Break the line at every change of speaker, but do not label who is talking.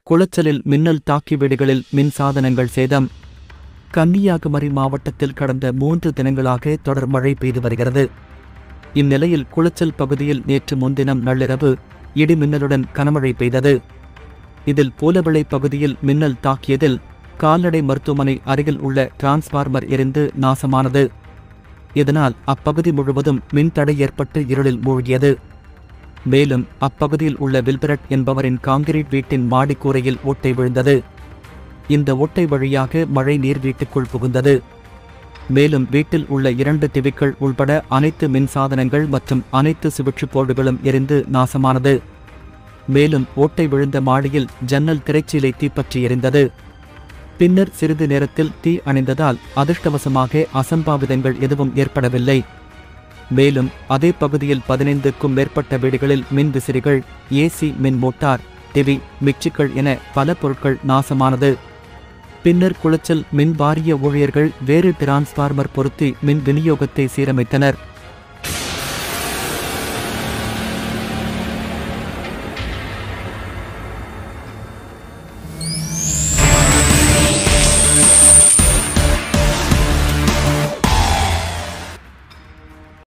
குளச்சலில் மின்னல் தாக்கி வீடுகளில் மின் சாதனங்கள் சேதம் கன்னியாகுமரி மாவட்டத்தில் கடந்த மூன்று தினங்களாக தொடர் மழை பெய்து வருகிறது இந்நிலையில் குளச்சல் பகுதியில் நேற்று முன்தினம் நள்ளிரவு இடி மின்னலுடன் கனமழை பெய்தது இதில் பூலவிளை பகுதியில் மின்னல் தாக்கியதில் கால்நடை மருத்துவமனை அருகில் உள்ள டிரான்ஸ்பார்மர் எரிந்து நாசமானது இதனால் அப்பகுதி முழுவதும் மின்தடை ஏற்பட்டு இருளில் மூழ்கியது மேலும் அப்பகுதியில் உள்ள வில்பரட் என்பவரின் காங்கிரீட் வீட்டின் மாடிக்கூரையில் ஓட்டை விழுந்தது இந்த ஓட்டை வழியாக மழை நீர் வீட்டுக்குள் புகுந்தது மேலும் வீட்டில் உள்ள இரண்டு டிவிக்கள் உள்பட அனைத்து மின்சாதனங்கள் மற்றும் அனைத்து சுவிட்சு போர்டுகளும் எரிந்து நாசமானது மேலும் ஓட்டை விழுந்த மாடியில் ஜன்னல் திரைச்சீலை தீப்பற்றி எரிந்தது பின்னர் சிறிது நேரத்தில் தீ அணைந்ததால் அதிர்ஷ்டவசமாக அசம்பாவிதங்கள் எதுவும் ஏற்படவில்லை மேலும் அதே பகுதியில் பதினைந்துக்கும் மேற்பட்ட வீடுகளில் மின் விசிறிகள் ஏசி மின் மோட்டார் டிவி மிக்சிகள் என பல பொருட்கள் நாசமானது பின்னர் குளச்சல் மின் வாரிய ஊழியர்கள் வேறு டிரான்ஸ்பார்மர் பொருத்தி மின் விநியோகத்தை சீரமைத்தனர்